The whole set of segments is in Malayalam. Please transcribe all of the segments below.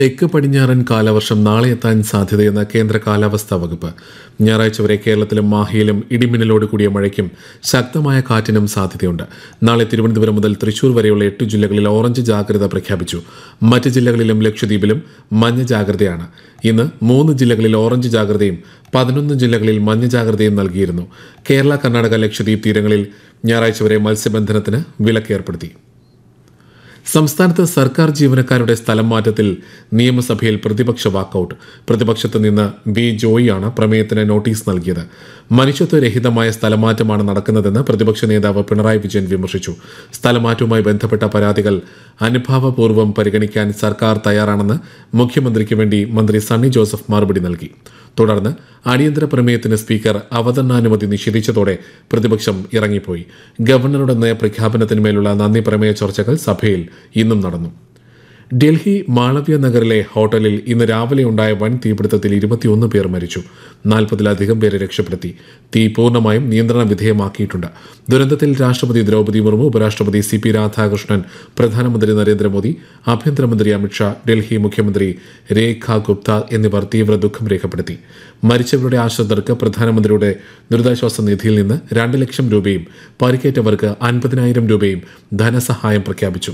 തെക്ക് പടിഞ്ഞാറൻ കാലവർഷം നാളെ എത്താൻ സാധ്യതയെന്ന് കേന്ദ്ര കാലാവസ്ഥാ വകുപ്പ് ഞായറാഴ്ച വരെ കേരളത്തിലും മാഹിയിലും ഇടിമിന്നലോട് കൂടിയ മഴയ്ക്കും ശക്തമായ കാറ്റിനും സാധ്യതയുണ്ട് നാളെ തിരുവനന്തപുരം മുതൽ തൃശൂർ വരെയുള്ള എട്ട് ജില്ലകളിൽ ഓറഞ്ച് ജാഗ്രത പ്രഖ്യാപിച്ചു മറ്റ് ജില്ലകളിലും ലക്ഷദ്വീപിലും മഞ്ഞ ജാഗ്രതയാണ് ഇന്ന് മൂന്ന് ജില്ലകളിൽ ഓറഞ്ച് ജാഗ്രതയും പതിനൊന്ന് ജില്ലകളിൽ മഞ്ഞ ജാഗ്രതയും നൽകിയിരുന്നു കേരള കർണാടക ലക്ഷദ്വീപ് തീരങ്ങളിൽ ഞായറാഴ്ച വരെ മത്സ്യബന്ധനത്തിന് വിലക്കേർപ്പെടുത്തി സംസ്ഥാനത്ത് സർക്കാർ ജീവനക്കാരുടെ സ്ഥലം മാറ്റത്തിൽ നിയമസഭയിൽ പ്രതിപക്ഷ വാക്കൌട്ട് പ്രതിപക്ഷത്ത് നിന്ന് ബി ജോയിയാണ് പ്രമേയത്തിന് നോട്ടീസ് നൽകിയത് മനുഷ്യത്വരഹിതമായ സ്ഥലമാറ്റമാണ് നടക്കുന്നതെന്ന് പ്രതിപക്ഷ നേതാവ് പിണറായി വിജയൻ വിമർശിച്ചു സ്ഥലമാറ്റവുമായി ബന്ധപ്പെട്ട പരാതികൾ അനുഭാവപൂർവ്വം പരിഗണിക്കാൻ സർക്കാർ തയ്യാറാണെന്ന് മുഖ്യമന്ത്രിക്ക് വേണ്ടി മന്ത്രി സണ്ണി ജോസഫ് മറുപടി നൽകി തുടർന്ന് അടിയന്തര പ്രമേയത്തിന് സ്പീക്കർ അവതരണാനുമതി നിഷേധിച്ചതോടെ പ്രതിപക്ഷം ഇറങ്ങിപ്പോയി ഗവർണറുടെ നയപ്രഖ്യാപനത്തിന്മേലുള്ള നന്ദി പ്രമേയ ചർച്ചകൾ സഭയിൽ ഇന്നും നടന്നു ഡൽഹി മാളവ്യ നഗറിലെ ഹോട്ടലിൽ ഇന്ന് രാവിലെ ഉണ്ടായ വൻ തീപിടുത്തത്തിൽ ഇരുപത്തിയൊന്ന് പേർ മരിച്ചു നാൽപ്പതിലധികം പേരെ രക്ഷപ്പെടുത്തി തീ പൂർണ്ണമായും നിയന്ത്രണ വിധേയമാക്കിയിട്ടുണ്ട് ദുരന്തത്തിൽ രാഷ്ട്രപതി ദ്രൗപദി മുർമു ഉപരാഷ്ട്രപതി സി പി രാധാകൃഷ്ണൻ പ്രധാനമന്ത്രി നരേന്ദ്രമോദി ആഭ്യന്തരമന്ത്രി അമിത്ഷാ ഡൽഹി മുഖ്യമന്ത്രി രേഖ ഗുപ്ത എന്നിവർ തീവ്ര ദുഃഖം രേഖപ്പെടുത്തി മരിച്ചവരുടെ ആശ്രിതർക്ക് പ്രധാനമന്ത്രിയുടെ ദുരിതാശ്വാസ നിധിയിൽ നിന്ന് രണ്ട് ലക്ഷം രൂപയും പരിക്കേറ്റവർക്ക് അൻപതിനായിരം രൂപയും ധനസഹായം പ്രഖ്യാപിച്ചു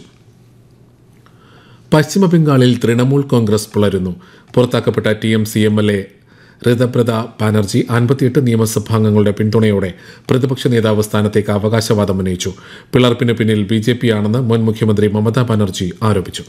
പശ്ചിമ ബംഗാളിൽ തൃണമൂൽ കോൺഗ്രസ് പുലരുന്നു പുറത്താക്കപ്പെട്ട T M C M L A Rithabrata Banerjee അൻപത്തിയെട്ട് നിയമസഭാംഗങ്ങളുടെ പിന്തുണയോടെ പ്രതിപക്ഷ നേതാവ് സ്ഥാനത്തേക്ക് അവകാശവാദം ഉന്നയിച്ചു പിളർപ്പിന് പിന്നിൽ ബി ജെ പി ആണെന്ന് മുൻ മുഖ്യമന്ത്രി മമതാ ബാനർജി ആരോപിച്ചു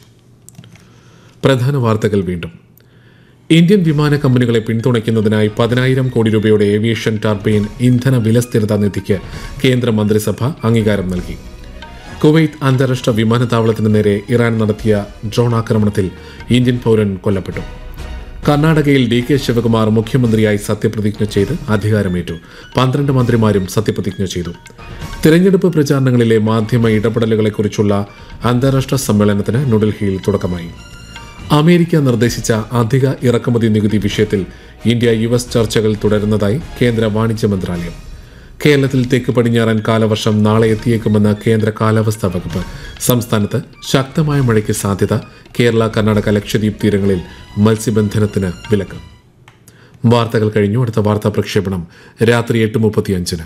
പ്രധാന വാർത്തകൾ വീണ്ടും ഇന്ത്യൻ വിമാന കമ്പനികളെ പിന്തുണയ്ക്കുന്നതിനായി പതിനായിരം കോടി രൂപയുടെ ഏവിയേഷൻ ടർബൈൻ ഇന്ധന വിലസ്ഥിരതാ നിധിക്ക് കേന്ദ്ര മന്ത്രിസഭ അംഗീകാരം നൽകി കുവൈത്ത് അന്താരാഷ്ട്ര വിമാനത്താവളത്തിന് നേരെ ഇറാൻ നടത്തിയ ഡ്രോൺ ആക്രമണത്തിൽ ഇന്ത്യൻ പൗരൻ കൊല്ലപ്പെട്ടു കർണാടകയിൽ ഡി കെ ശിവകുമാർ മുഖ്യമന്ത്രിയായി സത്യപ്രതിജ്ഞ ചെയ്ത് അധികാരമേറ്റു പന്ത്രണ്ട് മന്ത്രിമാരും സത്യപ്രതിജ്ഞ ചെയ്തു തിരഞ്ഞെടുപ്പ് പ്രചാരണങ്ങളിലെ മാധ്യമ ഇടപെടലുകളെക്കുറിച്ചുള്ള അന്താരാഷ്ട്ര സമ്മേളനത്തിന് ന്യൂഡൽഹിയിൽ തുടക്കമായി അമേരിക്ക നിർദ്ദേശിച്ച അധിക ഇറക്കുമതി നികുതി വിഷയത്തിൽ ഇന്ത്യ യു എസ് ചർച്ചകൾ തുടരുന്നതായി കേന്ദ്ര വാണിജ്യ മന്ത്രാലയം കേരളത്തിൽ തെക്ക് പടിഞ്ഞാറൻ കാലവർഷം നാളെ എത്തിയേക്കുമെന്ന് കേന്ദ്ര കാലാവസ്ഥാ വകുപ്പ് സംസ്ഥാനത്ത് ശക്തമായ മഴയ്ക്ക് സാധ്യത കേരള കർണാടക ലക്ഷദ്വീപ് തീരങ്ങളിൽ മത്സ്യബന്ധനത്തിന് വിലക്ക് വാർത്തകൾ കഴിഞ്ഞു അടുത്ത വാർത്താ പ്രക്ഷേപണം രാത്രി എട്ട് മുപ്പത്തിയഞ്ചിന്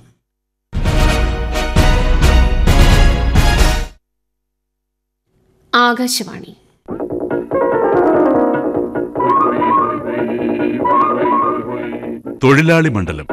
ആകാശവാണി തൊഴിലാളി മണ്ഡലം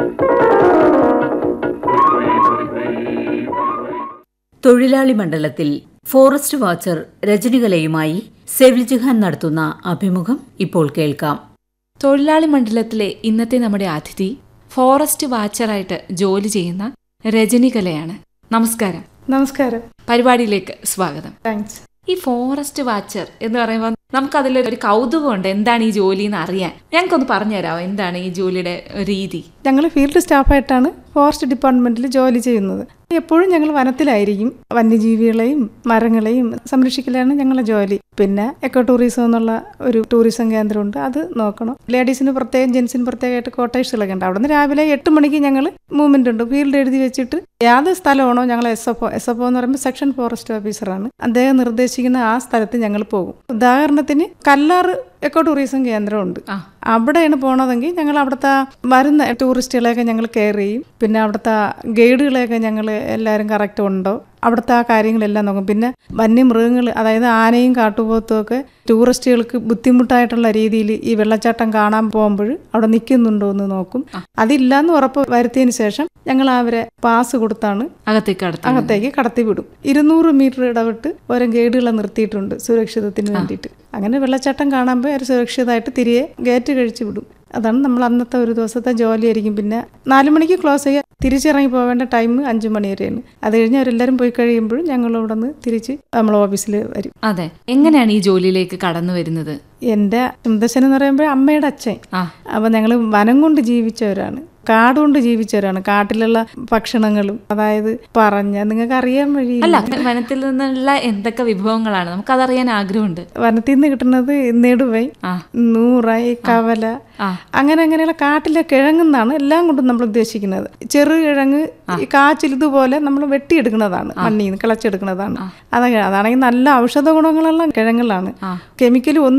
തൊഴിലാളി മണ്ഡലത്തിൽ ഫോറസ്റ്റ് വാച്ചർ രജനികലയുമായി സെവിൽ ജിഹാൻ നടത്തുന്ന അഭിമുഖം ഇപ്പോൾ കേൾക്കാം തൊഴിലാളി മണ്ഡലത്തിലെ ഇന്നത്തെ നമ്മുടെ അതിഥി ഫോറസ്റ്റ് വാച്ചറായിട്ട് ജോലി ചെയ്യുന്ന രജനികലയാണ് നമസ്കാരം നമസ്കാരം പരിപാടിയിലേക്ക് സ്വാഗതം താങ്ക്സ് ഈ ഫോറസ്റ്റ് വാച്ചർ എന്ന് പറയുമ്പോൾ നമുക്കതിൽ ഒരു കൗതുകമുണ്ട് എന്താണ് ഈ ജോലി എന്ന് അറിയാൻ ഞങ്ങൾക്കൊന്ന് പറഞ്ഞുതരാമോ എന്താണ് ഈ ജോലിയുടെ രീതി ഞങ്ങൾ ഫീൽഡ് സ്റ്റാഫായിട്ടാണ് ഫോറസ്റ്റ് ഡിപ്പാർട്ട്മെന്റിൽ ജോലി ചെയ്യുന്നത് എപ്പോഴും ഞങ്ങൾ വനത്തിലായിരിക്കും വന്യജീവികളെയും മരങ്ങളെയും സംരക്ഷിക്കലാണ് ഞങ്ങളുടെ ജോലി പിന്നെ എക്കോ ടൂറിസം എന്നുള്ള ഒരു ടൂറിസം കേന്ദ്രമുണ്ട് അത് നോക്കണം ലേഡീസിന് പ്രത്യേകം ജെൻസിന് പ്രത്യേകമായിട്ട് കോട്ടേഴ്സുകളൊക്കെ ഉണ്ട് അവിടുന്ന് രാവിലെ എട്ട് മണിക്ക് ഞങ്ങൾ മൂവ്മെന്റ് ഉണ്ട് ഫീൽഡ് എഴുതി വെച്ചിട്ട് ഏത് സ്ഥലമാണോ ഞങ്ങൾ S F O S F O എന്ന് പറയുമ്പോൾ സെക്ഷൻ ഫോറസ്റ്റ് ഓഫീസറാണ് അദ്ദേഹം നിർദ്ദേശിക്കുന്ന ആ സ്ഥലത്ത് ഞങ്ങൾ പോകും ഉദാഹരണത്തിന് കല്ലാറ് എക്കോ ടൂറിസം കേന്ദ്രമുണ്ട് ആ. അവിടെയാണ് പോണതെങ്കിൽ ഞങ്ങൾ അവിടുത്തെ വരുന്ന ടൂറിസ്റ്റുകളെയൊക്കെ ഞങ്ങൾ കെയർ ചെയ്യും പിന്നെ അവിടുത്തെ ഗൈഡുകളെയൊക്കെ ഞങ്ങൾ എല്ലാവരും കറക്റ്റ് ഉണ്ടോ അവിടുത്തെ ആ കാര്യങ്ങളെല്ലാം നോക്കും പിന്നെ വന്യമൃഗങ്ങൾ അതായത് ആനയും കാട്ടുപോത്തും ഒക്കെ ടൂറിസ്റ്റുകൾക്ക് ബുദ്ധിമുട്ടായിട്ടുള്ള രീതിയിൽ ഈ വെള്ളച്ചാട്ടം കാണാൻ പോകുമ്പോൾ അവിടെ നിൽക്കുന്നുണ്ടോ എന്ന് നോക്കും അതില്ലാന്ന് ഉറപ്പ് വരുത്തിയതിന് ശേഷം ഞങ്ങൾ അവരെ പാസ് കൊടുത്താണ് അകത്തേക്ക് അടുത്ത് അകത്തേക്ക് കടത്തി വിടും ഇരുന്നൂറ് മീറ്റർ ഇടവിട്ട് ഓരോ ഗൈഡുകളെ നിർത്തിയിട്ടുണ്ട് സുരക്ഷിതത്തിന് വേണ്ടിയിട്ട് അങ്ങനെ വെള്ളച്ചാട്ടം കാണുമ്പോൾ അവർ സുരക്ഷിതമായിട്ട് തിരികെ ഗേറ്റ് കഴിച്ച് വിടും അതാണ് നമ്മൾ അന്നത്തെ ഒരു ദിവസത്തെ ജോലിയായിരിക്കും പിന്നെ നാല് മണിക്ക് ക്ലോസ് ചെയ്യുക തിരിച്ചിറങ്ങി പോവേണ്ട ടൈം അഞ്ചു മണി വരെയാണ് അത് കഴിഞ്ഞ് അവരെല്ലാവരും പോയി കഴിയുമ്പോഴും ഞങ്ങൾ ഇവിടെ നിന്ന് തിരിച്ച് നമ്മൾ ഓഫീസിൽ വരും അതെ എങ്ങനെയാണ് ഈ ജോലിയിലേക്ക് കടന്നു വരുന്നത് എൻ്റെ മുത്തശ്ശൻ എന്ന് പറയുമ്പോൾ അമ്മയുടെ അച്ഛൻ ആ അപ്പോൾ ഞങ്ങൾ വനം കൊണ്ട് ജീവിച്ചവരാണ് കാടുകൊണ്ട് ജീവിച്ചവരാണ് കാട്ടിലുള്ള ഭക്ഷണങ്ങളും അതായത് പറഞ്ഞ നിങ്ങൾക്ക് അറിയാൻ വഴി അല്ല വനത്തിൽ നിന്നുള്ള എന്തൊക്കെ വിഭവങ്ങളാണ് നമുക്കതറിയാൻ ആഗ്രഹമുണ്ട് വനത്തിൽ നിന്ന് കിട്ടുന്നത് നെടുവൈ ആ. നൂറായി കവല ആ. അങ്ങനെ അങ്ങനെയുള്ള കാട്ടിലെ കിഴങ്ങെന്നാണ് എല്ലാം കൊണ്ടും നമ്മൾ ഉദ്ദേശിക്കുന്നത് ചെറു കിഴങ്ങ് ഈ കാച്ചിലിതുപോലെ നമ്മൾ വെട്ടിയെടുക്കുന്നതാണ് മണ്ണിൽ നിന്ന് കിളച്ചെടുക്കുന്നതാണ് അതൊക്കെ അതാണെങ്കിൽ നല്ല ഔഷധ ഗുണങ്ങളുള്ള കിഴങ്ങുകളാണ് കെമിക്കൽ